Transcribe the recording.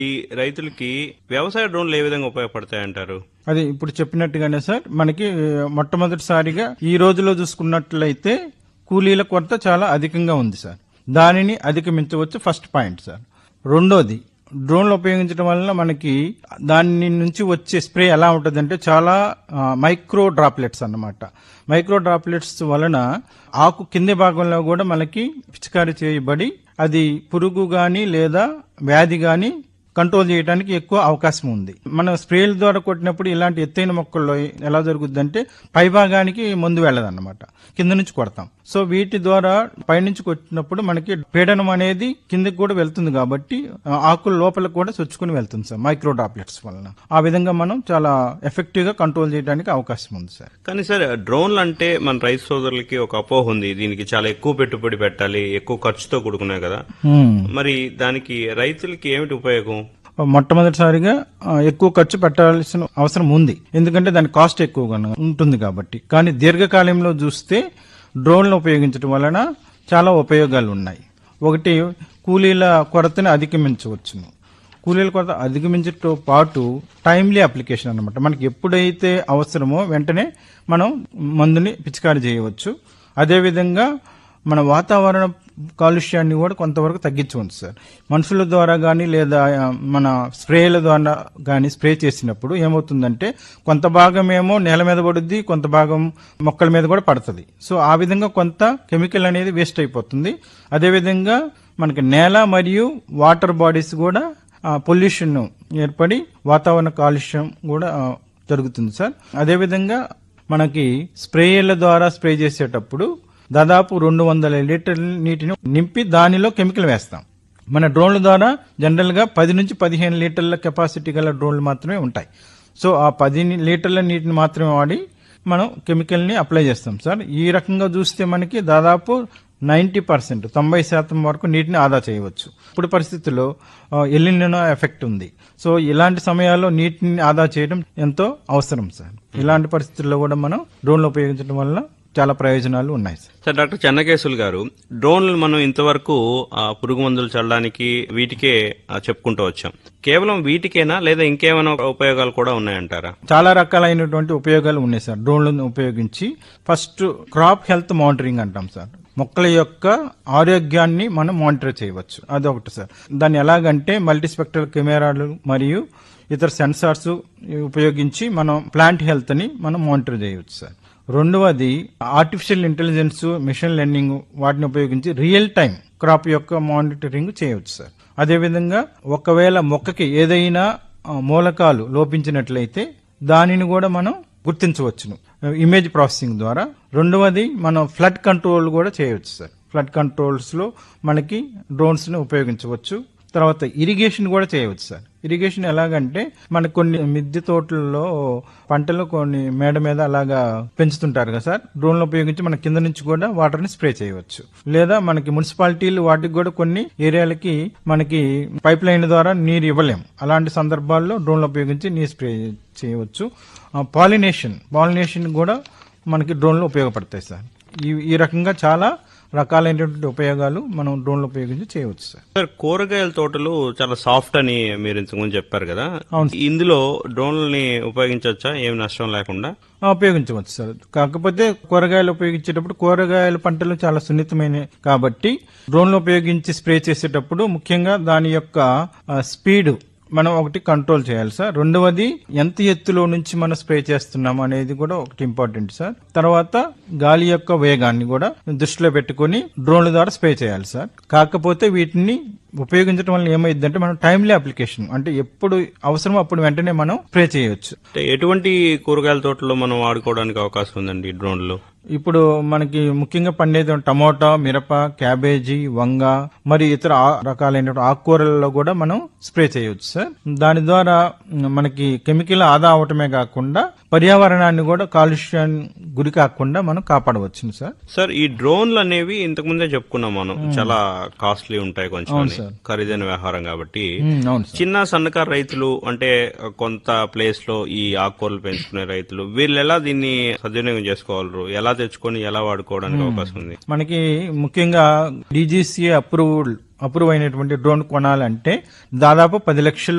ఈ రైతులకి వ్యవసాయ డ్రోన్లు ఏ విధంగా ఉపయోగపడతాయంటారు అది ఇప్పుడు చెప్పినట్టుగానే సార్ మనకి ఆ, మొట్టమొదటిసారిగా ఈ రోజులో చూసుకున్నట్లయితే కూలీల కొరత చాలా అధికంగా ఉంది సార్ దానిని అధిగమించవచ్చు ఫస్ట్ పాయింట్ సార్ రెండోది డ్రోన్లు ఉపయోగించడం వల్ల మనకి దాని నుంచి వచ్చే స్ప్రే ఎలా ఉంటుందంటే చాలా ఆ, మైక్రో డ్రాప్లెట్స్ అన్నమాట మైక్రో డ్రాప్లెట్స్ వలన ఆకు కింది భాగంలో కూడా మనకి పిచికారీ చేయబడి అది పురుగు గాని లేదా వ్యాధి గాని కంట్రోల్ చేయడానికి ఎక్కువ అవకాశం ఉంది మనం స్ప్రేల ద్వారా కొట్టినప్పుడు ఇలాంటి ఎత్తైన మొక్కల్లో ఎలా జరుగుద్దంటే పై భాగానికి ముందు వెళ్ళదన్నమాట కింద నుంచి కొడతాం సో వీటి ద్వారా పైనుంచి కొట్టినప్పుడు మనకి పీడనం అనేది కిందకి కూడా వెళ్తుంది కాబట్టి ఆ, ఆకుల లోపల కూడా చొచ్చుకుని వెళ్తుంది సార్ మైక్రో డ్రాప్లెట్స్ వలన ఆ విధంగా మనం చాలా ఎఫెక్టివ్ గా కంట్రోల్ చేయడానికి అవకాశం ఉంది సార్ కానీ సార్ డ్రోన్లు అంటే మన రైతు సోదరులకి ఒక అపోహ ఉంది దీనికి చాలా ఎక్కువ పెట్టుబడి పెట్టాలి ఎక్కువ ఖర్చుతో కూడుకున్నాయి కదా మరి దానికి రైతులకి ఏమిటి ఉపయోగం మొట్టమొదటిసారిగా ఆ, ఎక్కువ ఖర్చు పెట్టాల్సిన అవసరం ఉంది ఎందుకంటే దాని కాస్ట్ ఎక్కువగా ఉంటుంది కాబట్టి కానీ దీర్ఘకాలంలో చూస్తే డ్రోన్లు ఉపయోగించడం వలన చాలా ఉపయోగాలు ఉన్నాయి ఒకటి కూలీల కొరతని అధిగమించవచ్చును కూలీల కొరత అధిగమించడంతో పాటు టైమ్లీ అప్లికేషన్ అన్నమాట మనకి ఎప్పుడైతే అవసరమో వెంటనే మనం మందుని పిచికారీ చేయవచ్చు అదేవిధంగా మన వాతావరణ కాలుష్యాన్ని కూడా కొంతవరకు తగ్గించవచ్చు సార్ మనుషుల ద్వారా కానీ లేదా ఆ, మన స్ప్రేల ద్వారా కానీ స్ప్రే చేసినప్పుడు ఏమవుతుందంటే కొంత భాగం ఏమో నేల మీద పడుద్ది కొంత భాగం మొక్కల మీద కూడా పడుతుంది సో ఆ విధంగా కొంత కెమికల్ అనేది వేస్ట్ అయిపోతుంది అదేవిధంగా మనకి నేల మరియు వాటర్ బాడీస్ కూడా పొల్యూషన్ ఏర్పడి వాతావరణ కాలుష్యం కూడా ఆ, జరుగుతుంది సార్ అదేవిధంగా మనకి స్ప్రేయర్ల ద్వారా స్ప్రే చేసేటప్పుడు దాదాపు రెండు వందల లీటర్ల నీటిని నింపి దానిలో కెమికల్ వేస్తాం మన డ్రోన్ల ద్వారా జనరల్ గా పది నుంచి పదిహేను లీటర్ల కెపాసిటీ గల డ్రోన్లు మాత్రమే ఉంటాయి సో ఆ పది ని- లీటర్ల నీటిని మాత్రమే వాడి మనం కెమికల్ ని అప్లై చేస్తాం సార్ ఈ రకంగా చూస్తే మనకి దాదాపు నైంటీ పర్సెంట్ తొంభై శాతం వరకు నీటిని ఆదా చేయవచ్చు ఇప్పుడు పరిస్థితుల్లో ఎల్లినో ఎఫెక్ట్ ఉంది సో ఇలాంటి సమయాల్లో నీటిని ఆదా చేయడం ఎంతో అవసరం సార్ ఇలాంటి పరిస్థితుల్లో కూడా మనం డ్రోన్లు ఉపయోగించడం వల్ల చాలా ప్రయోజనాలు ఉన్నాయి సార్ సార్ డాక్టర్ చెన్నకేశులు గారు డ్రోన్లు మనం ఇంతవరకు ఆ, పురుగు మందులు చల్లడానికి వీటికే ఆ, చెప్పుకుంటూ వచ్చాం కేవలం వీటికేనా లేదా ఇంకేమైనా ఉపయోగాలు కూడా ఉన్నాయంటారా చాలా రకాలైనటువంటి ఉపయోగాలు ఉన్నాయి సార్ డ్రోన్లను ఉపయోగించి ఫస్ట్ క్రాప్ హెల్త్ మానిటరింగ్ అంటాం సార్ మొక్కల యొక్క ఆరోగ్యాన్ని మనం మానిటర్ చేయవచ్చు అదొకటి సార్ దాన్ని ఎలాగంటే మల్టీస్పెక్ట్రల్ కెమెరాలు మరియు ఇతర సెన్సార్స్ ఉపయోగించి మనం ప్లాంట్ హెల్త్ ని మనం మానిటర్ చేయవచ్చు సార్ రెండవది ఆర్టిఫిషియల్ ఇంటెలిజెన్స్ మిషన్ లెర్నింగ్ వాటిని ఉపయోగించి రియల్ టైం క్రాప్ యొక్క మానిటరింగ్ చేయవచ్చు సార్ అదేవిధంగా ఒకవేళ మొక్కకి ఏదైనా ఆ, మూలకాలు లోపించినట్లయితే దానిని కూడా మనం గుర్తించవచ్చును ఇమేజ్ ప్రాసెసింగ్ ద్వారా రెండవది మనం ఫ్లడ్ కంట్రోల్ కూడా చేయవచ్చు సార్ ఫ్లడ్ కంట్రోల్స్ లో మనకి డ్రోన్స్ ని ఉపయోగించవచ్చు తర్వాత ఇరిగేషన్ కూడా చేయవచ్చు సార్ ఇరిగేషన్ ఎలాగంటే మనకు కొన్ని మిద్దె తోటల్లో పంటలు కొన్ని మేడ మీద అలాగా పెంచుతుంటారు కదా సార్ డ్రోన్లు ఉపయోగించి మన కింద నుంచి కూడా వాటర్ ని స్ప్రే చేయవచ్చు లేదా మనకి మున్సిపాలిటీలు వాటికి కూడా కొన్ని ఏరియాలకి మనకి పైప్ లైన్ ద్వారా నీరు ఇవ్వలేం అలాంటి సందర్భాల్లో డ్రోన్లు ఉపయోగించి నీరు స్ప్రే చేయవచ్చు పాలినేషన్ పాలినేషన్ కూడా మనకి డ్రోన్లు ఉపయోగపడతాయి సార్ ఈ ఈ రకంగా చాలా రకాలైనటువంటి ఉపయోగాలు మనం డ్రోన్లు ఉపయోగించి చేయవచ్చు సార్ సార్ కూరగాయల తోటలు చాలా సాఫ్ట్ అని మీరు ఇంతకుముందు చెప్పారు కదా అవును. ఇందులో డ్రోన్లని ఉపయోగించవచ్చా ఏమి నష్టం లేకుండా ఆ, ఉపయోగించవచ్చు సార్ కాకపోతే కూరగాయలు ఉపయోగించేటప్పుడు కూరగాయల పంటలు చాలా సున్నితమైనవి కాబట్టి డ్రోన్లు ఉపయోగించి స్ప్రే చేసేటప్పుడు ముఖ్యంగా దాని యొక్క ఆ, స్పీడ్ మనం ఒకటి కంట్రోల్ చేయాలి సార్ రెండవది ఎంత ఎత్తులో నుంచి మనం స్ప్రే చేస్తున్నాం అనేది కూడా ఒకటి ఇంపార్టెంట్ సార్ తర్వాత గాలి యొక్క వేగాన్ని కూడా దృష్టిలో పెట్టుకొని డ్రోన్ల ద్వారా స్ప్రే చేయాలి సార్ కాకపోతే వీటిని ఉపయోగించడం వల్ల ఏమైందంటే మనం టైమ్లీ అప్లికేషన్ అంటే ఎప్పుడు అవసరమో అప్పుడు వెంటనే మనం స్ప్రే చేయొచ్చు అంటే ఎటువంటి కూరగాయల తోటలో మనం వాడుకోవడానికి అవకాశం ఉందండి ఈ డ్రోన్లు ఇప్పుడు మనకి ముఖ్యంగా పండేది టమోటా మిరప క్యాబేజీ వంగ మరి ఇతర ఆ- రకాలైన ఆకుకూరలలో కూడా మనం స్ప్రే చేయవచ్చు సార్ దాని ద్వారా మ్, మనకి కెమికల్ ఆదా అవటమే కాకుండా పర్యావరణాన్ని కూడా కాలుష్యాన్ని గురి కాకుండా మనం కాపాడవచ్చు సార్ సార్ ఈ డ్రోన్లు అనేవి ఇంతకు ముందే చెప్పుకున్నాం మనం చాలా కాస్ట్లీ ఉంటాయి కొంచెం అని. ఖరీదైన వ్యవహారం కాబట్టి ఉమ్, అవును సార్ చిన్న సన్నకారు రైతులు అంటే కొంత ప్లేస్ లో ఈ ఆకుకూరలు పెంచుకునే రైతులు వీళ్ళు ఎలా దీన్ని సద్వినియోగం చేసుకోగలరు ఎలా తెచ్చుకొని ఎలా వాడుకోవడానికి అవకాశం ఉంది మనకి ముఖ్యంగా డీజీసీ అప్రూవ్డ్ అప్రూవ్ అయినటువంటి డ్రోన్ కొనాలంటే దాదాపు పది లక్షలు